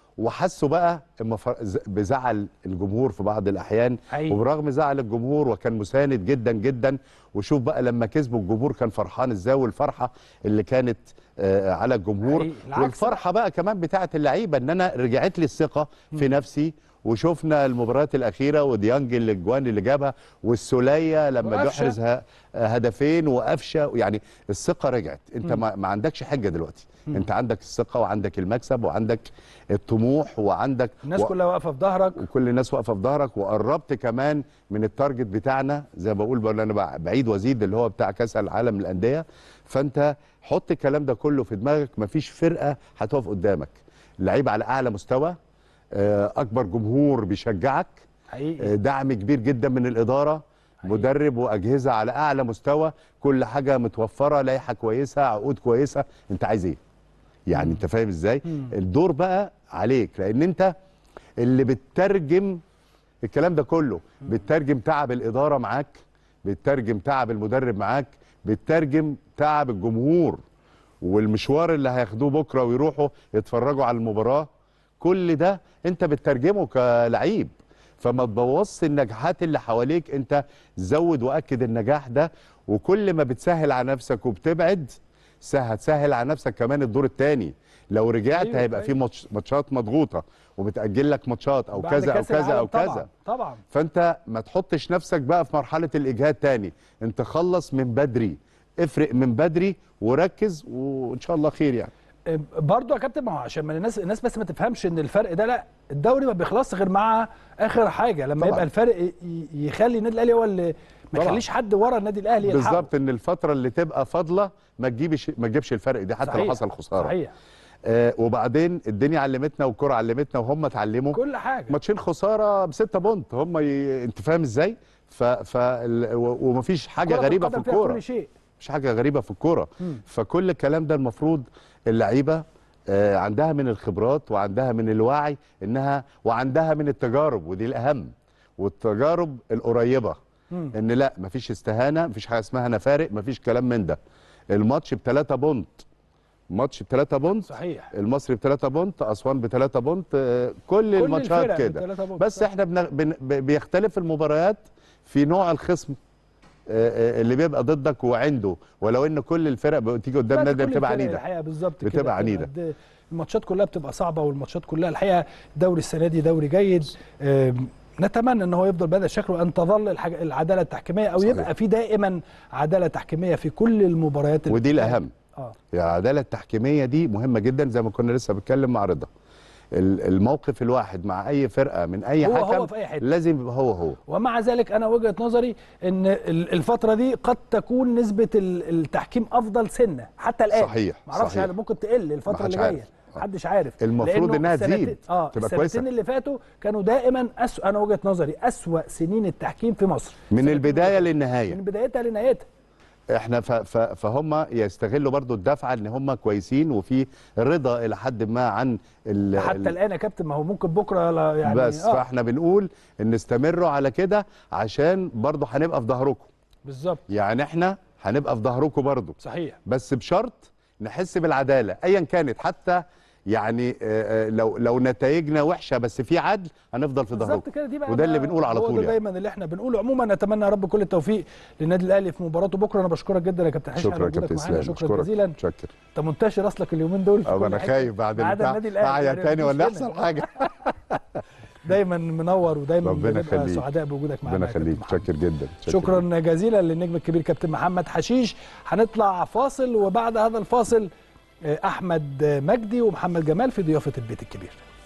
وحسوا بقى المفر... ز- بزعل الجمهور في بعض الاحيان حقيقي. وبرغم زعل الجمهور وكان مساند جدا جدا وشوف بقى لما كسبوا الجمهور كان فرحان ازاي والفرحه اللي كانت آه على الجمهور حقيقي. العكس والفرحه بقى كمان بتاعه اللعيبه ان انا رجعت لي الثقه في نفسي وشفنا المباريات الاخيره وديانج اللي الجوان اللي جابها والسوليه لما وقفشة. بيحرز ه- هدفين وقفشه يعني الثقه رجعت انت ما, ما عندكش حاجه دلوقتي انت عندك الثقه وعندك المكسب وعندك الطموح وعندك الناس و- كلها واقفه في ظهرك وكل الناس واقفه في ظهرك وقربت كمان من التارجت بتاعنا زي ما بقول بقول انا بع- بعيد وازيد اللي هو بتاع كاس العالم للانديه فانت حط الكلام ده كله في دماغك مفيش فرقه هتقف قدامك لعيب على اعلى مستوى آه، اكبر جمهور بيشجعك حقيقي آه، دعم كبير جدا من الاداره حقيقي. مدرب واجهزه على اعلى مستوى كل حاجه متوفره لائحه كويسه عقود كويسه انت عايز ايه يعني انت فاهم ازاي مم. الدور بقى عليك لان انت اللي بتترجم الكلام ده كله بتترجم تعب الاداره معاك بتترجم تعب المدرب معاك بتترجم تعب الجمهور والمشوار اللي هياخدوه بكره ويروحوا يتفرجوا على المباراه كل ده انت بتترجمه كلعيب فما تبوظش النجاحات اللي حواليك انت زود واكد النجاح ده وكل ما بتسهل على نفسك وبتبعد س- هتسهل على نفسك كمان الدور الثاني لو رجعت أيوة، هيبقى في أيوة. ماتش ماتشات مضغوطه ومتاجل لك ماتشات او بعد كذا او كأس كذا العالم او طبعاً، كذا طبعا فانت ما تحطش نفسك بقى في مرحله الاجهاد تاني انت خلص من بدري افرق من بدري وركز وان شاء الله خير يعني برضه يا كابتن ما هو عشان ما الناس الناس بس ما تفهمش ان الفرق ده لا الدوري ما بيخلصش غير مع اخر حاجه لما طبعاً. يبقى الفرق ي- يخلي النادي الاهلي هو اللي ما طبعاً. يخليش حد ورا النادي الاهلي يلحقه. بالظبط ان الفتره اللي تبقى فاضله ما تجيبش ما تجيبش الفرق دي حتى لو صحيح، حصل خساره صحيح آه وبعدين الدنيا علمتنا والكره علمتنا وهم اتعلموا كل حاجه ماتشين خساره بستة بونت هم ي... انت فاهم ازاي ف... ف... ال- و... ومفيش حاجه كرة غريبه في القدم فيها الكوره كل شيء مش حاجه غريبه في الكوره مم. فكل الكلام ده المفروض اللعيبه آه، عندها من الخبرات وعندها من الوعي انها وعندها من التجارب ودي الاهم والتجارب القريبه مم. ان لا مفيش استهانه مفيش حاجه اسمها انا فارق مفيش كلام من ده الماتش بثلاثة بونت ماتش بثلاثة بونت صحيح المصري بثلاثة بونت اسوان بثلاثة بونت آه، كل الماتشات الفرق كده بتلاتة بونت، بس صح. احنا بن... بن... ب- بيختلف المباريات في نوع الخصم آه، آه، اللي بيبقى ضدك وعنده ولو ان كل الفرق بتيجي قدام دلوقتي نادي كل بتبقى الفرق عنيده الحقيقه بالظبط كده بتبقى عنيدة. قد- الماتشات كلها بتبقى صعبه والماتشات كلها الحقيقه الدوري السنه دي دوري جيد آم، نتمنى ان هو يفضل بهذا الشكل وان تظل الحاج... العداله التحكيميه او صحيح. يبقى في دائما عداله تحكيميه في كل المباريات ودي اللي- الاهم اه العداله التحكيميه دي مهمه جدا زي ما كنا لسه بنتكلم مع رضا ال- الموقف الواحد مع اي فرقه من اي هو- حكم هو في أي حتة. لازم يبقى هو هو ومع ذلك انا وجهه نظري ان ال- الفتره دي قد تكون نسبه ال- التحكيم افضل سنه حتى الان صحيح، معرفش صحيح. يعني ممكن تقل الفتره محدش اللي جايه عارف. آه. محدش عارف المفروض لأنه إنها السنتين- تزيد، اه تبقى السنتين كويسة. اللي فاتوا كانوا دائما أسوأ انا وجهه نظري اسوا سنين التحكيم في مصر من السنتين البدايه اللي للنهايه فاتوا. من بدايتها لنهايتها احنا ف ف فهم يستغلوا برضو الدفعه ان هم كويسين وفي رضا الى حد ما عن ال حتى ال- الان يا كابتن ما هو ممكن بكره لا يعني بس آه فاحنا بنقول ان استمروا على كده عشان برضو هنبقى في ظهركم بالظبط يعني احنا هنبقى في ظهركم برضو صحيح بس بشرط نحس بالعداله ايا كانت حتى يعني آه، آه، لو لو نتائجنا وحشه بس في عدل هنفضل في بالظبط ظهركم كده دي بقى وده اللي ما- بنقول على هو طول ده يعني. دايما اللي احنا بنقوله عموما نتمنى يا رب كل التوفيق للنادي الاهلي في مباراته بكره انا بشكرك جدا يا كابتن حشمت على شكرا يا وجودك كابتن معانا اسلام شكرا أشكرك. جزيلا شكرا انت منتشر اصلك اليومين دول في اه كل انا حتة. خايف بعد ما عدا البتاع النادي الاهلي اعيا يعني تاني مفيش ولا هنا. يحصل حاجه دايما منور ودايما ربنا بنبقى يخليك. سعداء بوجودك معانا ربنا يا كابتن يخليك محمد. شكر جدا شكر شكرا جزيلا للنجم الكبير كابتن محمد حشيش هنطلع فاصل وبعد هذا الفاصل آه، احمد مجدي ومحمد جمال في ضيافه البيت الكبير